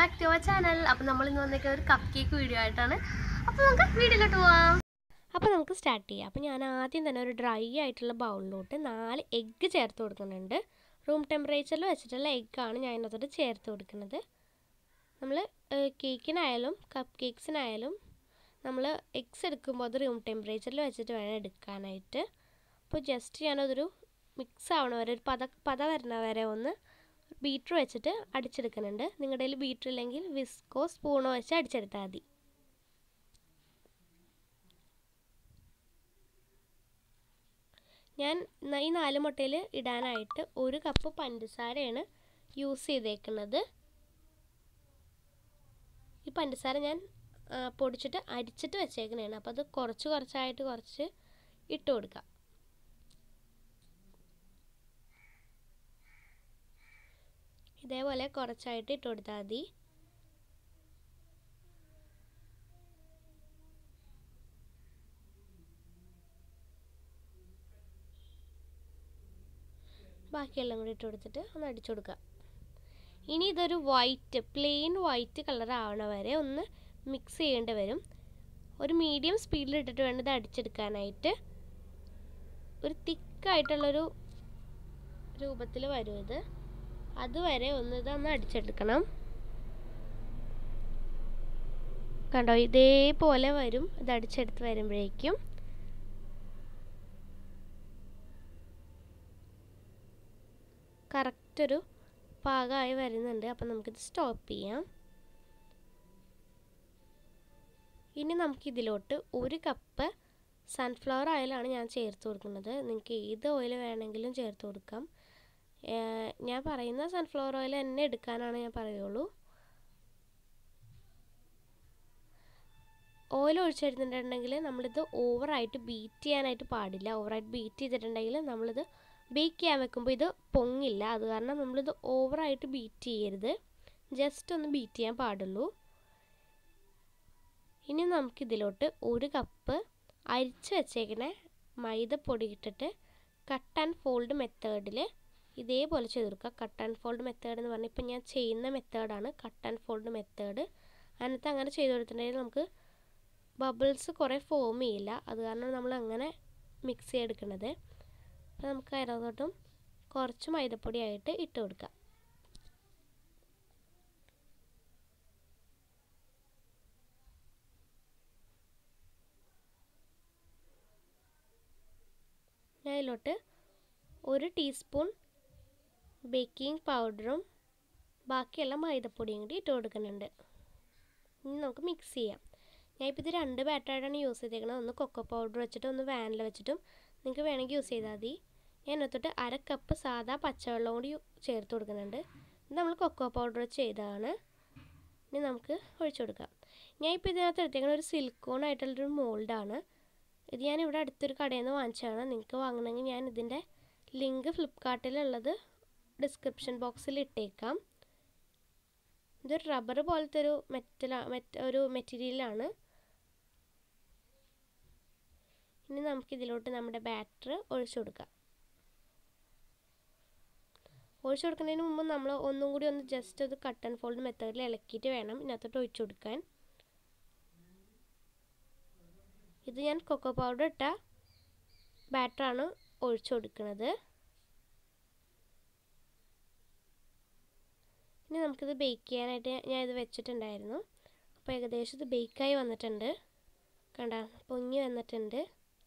Back to our channel അപ്പോൾ നമ്മൾ ഇന്ന് വന്നേക്കുന്ന ഒരു കപ്പ് കേക്ക് വീഡിയോ ആയിട്ടാണ് അപ്പോൾ നമുക്ക് വീഡിയോയിലോട്ട് പോവാം അപ്പോൾ നമുക്ക് സ്റ്റാർട്ട് ചെയ്യാം അപ്പോൾ ഞാൻ ആദ്യം തന്നെ ഒരു ഡ്രൈ ആയിട്ടുള്ള ബൗളിലോട്ട് നാല് എഗ്ഗ് ചേർത്ത് കൊടുക്കുന്നുണ്ട് റൂം ടെമ്പറേച്ചറിൽ വെച്ചിട്ടുള്ള എഗ്ഗാണ് ഞാൻ ഇതിനകത്തോട്ട് ചേർത്ത് കൊടുക്കുന്നത് നമ്മൾ കേക്കിനായാലും കപ്പ് കേക്ക്സിനായാലും നമ്മൾ എഗ്സ് എടുക്കുമ്പോൾ അത് റൂം ടെമ്പറേച്ചറിൽ വെച്ചിട്ട് വേണം എടുക്കാനായിട്ട് അപ്പോൾ ജസ്റ്റ് ഞാനതൊരു മിക്സ് ആവണ വരെ ഒരു പത പത വരണ വരെ ഒന്ന് ബീറ്റർ വെച്ചിട്ട് അടിച്ചെടുക്കുന്നുണ്ട് നിങ്ങളുടെ കയ്യിൽ ബീറ്റർ ഇല്ലെങ്കിൽ വിസ്കോ സ്പൂണോ വെച്ച് അടിച്ചെടുത്താൽ മതി ഞാൻ ഈ നാല് മുട്ടയിൽ ഇടാനായിട്ട് ഒരു കപ്പ് പഞ്ചസാരയാണ് യൂസ് ചെയ്തേക്കുന്നത് ഈ പഞ്ചസാര ഞാൻ പൊടിച്ചിട്ട് അരിച്ചിട്ട് വെച്ചേക്കണതാണ് അപ്പോൾ അത് കുറച്ച് കുറച്ചായിട്ട് കുറച്ച് ഇട്ട് കൊടുക്കാം ഇതേപോലെ കുറച്ചായിട്ട് ഇട്ട് കൊടുത്താൽ മതി ബാക്കിയെല്ലാം കൂടി ഇട്ട് കൊടുത്തിട്ട് ഒന്ന് അടിച്ചു കൊടുക്കുക ഇനി ഇതൊരു വൈറ്റ് പ്ലെയിൻ വൈറ്റ് കളർ ആവണ വരെ ഒന്ന് മിക്സ് ചെയ്യേണ്ടി വരും ഒരു മീഡിയം സ്പീഡിൽ ഇട്ടിട്ട് വേണം ഇത് അടിച്ചെടുക്കാനായിട്ട് ഒരു തിക്കായിട്ടുള്ളൊരു രൂപത്തിൽ വരും ഇത് അതുവരെ ഒന്ന് ഇതൊന്ന് അടിച്ചെടുക്കണം കണ്ടോ ഇതേപോലെ വരും ഇത് അടിച്ചെടുത്ത് വരുമ്പോഴേക്കും കറക്റ്റ് ഒരു പാകമായി വരുന്നുണ്ട് അപ്പം നമുക്കിത് സ്റ്റോപ്പ് ചെയ്യാം ഇനി നമുക്കിതിലോട്ട് ഒരു കപ്പ് സൺഫ്ലവർ ഓയിലാണ് ഞാൻ ചേർത്ത് കൊടുക്കുന്നത് നിങ്ങൾക്ക് ഏത് ഓയിൽ വേണമെങ്കിലും ചേർത്ത് കൊടുക്കാം ഞാൻ പറയുന്ന സൺഫ്ലവർ ഓയിൽ തന്നെ എടുക്കാനാണ് ഞാൻ പറയുള്ളൂ ഓയിൽ ഒഴിച്ചെടുത്തിട്ടുണ്ടെങ്കിൽ നമ്മളിത് ഓവറായിട്ട് ബീറ്റ് ചെയ്യാനായിട്ട് പാടില്ല ഓവറായിട്ട് ബീറ്റ് ചെയ്തിട്ടുണ്ടെങ്കിൽ നമ്മളിത് ബേക്ക് ചെയ്യാൻ വെക്കുമ്പോൾ ഇത് പൊങ്ങില്ല അത് കാരണം നമ്മളിത് ഓവറായിട്ട് ബീറ്റ് ചെയ്യരുത് ജസ്റ്റ് ഒന്ന് ബീറ്റ് ചെയ്യാൻ പാടുള്ളൂ ഇനി നമുക്കിതിലോട്ട് ഒരു കപ്പ് അരിച്ച് വെച്ചേക്കണ മൈദപ്പൊടി ഇട്ടിട്ട് കട്ട് ആൻഡ് ഫോൾഡ് മെത്തേഡിൽ ഇതേപോലെ ചെയ്ത് കൊടുക്കുക കട്ട് ആൻഡ് ഫോൾഡ് മെത്തേഡ് എന്ന് പറഞ്ഞാൽ ഇപ്പം ഞാൻ ചെയ്യുന്ന മെത്തേഡാണ് കട്ട് ആൻഡ് ഫോൾഡ് മെത്തേഡ് അതിനകത്ത് അങ്ങനെ ചെയ്ത് കൊടുത്തിട്ടുണ്ടെങ്കിൽ നമുക്ക് ബബിൾസ് കുറേ ഫോം ചെയ്യില്ല അത് കാരണം നമ്മൾ അങ്ങനെ മിക്സ് ചെയ്തെടുക്കുന്നത് അപ്പോൾ നമുക്ക് അതിനകത്തോട്ടും കുറച്ച് മൈദപ്പൊടിയായിട്ട് ഇട്ട് കൊടുക്കാം ഞാൻ ഇതിലോട്ട് ഒരു ടീസ്പൂൺ ബേക്കിംഗ് പൗഡറും ബാക്കിയെല്ലാം മൈദപ്പൊടിയും കൂടി ഇട്ട് കൊടുക്കുന്നുണ്ട് ഇനി നമുക്ക് മിക്സ് ചെയ്യാം ഞാനിപ്പോൾ ഇത് രണ്ട് ബാറ്ററായിട്ടാണ് യൂസ് ചെയ്തേക്കുന്നത് ഒന്ന് കൊക്കോ പൗഡർ വെച്ചിട്ട് ഒന്ന് വാനില വെച്ചിട്ടും നിങ്ങൾക്ക് വേണമെങ്കിൽ യൂസ് ചെയ്താൽ മതി ഞാൻ ഇതിനകത്തോട്ട് അര കപ്പ് സാധാ പച്ചവെള്ളം കൂടി ചേർത്ത് കൊടുക്കുന്നുണ്ട് ഇത് നമ്മൾ കൊക്കോ പൗഡർ വെച്ച് ചെയ്തതാണ് ഇനി നമുക്ക് ഒഴിച്ചു കൊടുക്കാം ഞാൻ ഇപ്പോൾ ഇതിനകത്ത് എടുത്തേക്കുന്ന ഒരു സിലിക്കോൺ ആയിട്ടുള്ളൊരു മോൾഡാണ് ഇത് ഞാൻ ഇവിടെ അടുത്തൊരു കടയിൽ നിന്ന് വാങ്ങിച്ചതാണ് നിങ്ങൾക്ക് വാങ്ങണമെങ്കിൽ ഞാൻ ഇതിൻ്റെ ലിങ്ക് ഫ്ലിപ്കാർട്ടിലുള്ളത് ഡിസ്ക്രിപ്ഷൻ ബോക്സിൽ ഇട്ടേക്കാം ഇതൊരു റബ്ബർ പോലത്തെ ഒരു മെറ്റല മെറ്റ ഒരു മെറ്റീരിയലാണ് ഇനി നമുക്കിതിലോട്ട് നമ്മുടെ ബാറ്റർ ഒഴിച്ചു കൊടുക്കാം ഒഴിച്ചു കൊടുക്കുന്നതിന് മുമ്പ് നമ്മൾ ഒന്നും കൂടി ഒന്ന് ജസ്റ്റ് അത് കട്ട് ആൻഡ് ഫോൾഡ് മെത്തേഡിൽ ഇളക്കിയിട്ട് വേണം ഇതിനകത്തോട്ട് ഒഴിച്ചു കൊടുക്കാൻ ഇത് ഞാൻ കൊക്കോ പൗഡർ ഇട്ട ബാറ്ററാണ് ഒഴിച്ചു കൊടുക്കുന്നത് ഇനി നമുക്കിത് ബേക്ക് ചെയ്യാനായിട്ട് ഞാൻ ഇത് വെച്ചിട്ടുണ്ടായിരുന്നു അപ്പോൾ ഏകദേശം ഇത് ബേക്കായി വന്നിട്ടുണ്ട് കണ്ട പൊങ്ങി വന്നിട്ടുണ്ട്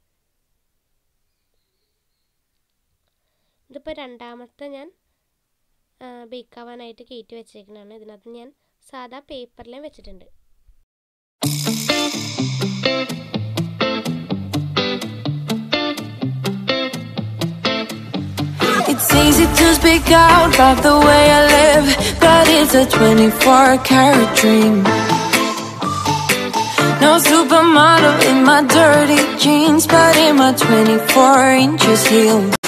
ഇതിപ്പോൾ രണ്ടാമത്തെ ഞാൻ ബേക്കാവാനായിട്ട് കയറ്റി വെച്ചേക്കുന്നതാണ് ഇതിനകത്ത് ഞാൻ സാധാ പേപ്പറിലും വെച്ചിട്ടുണ്ട് It's easy to speak out about the way I live, but it's a 24 karat dream. No supermodel in my dirty jeans, but in my 24 inches heels.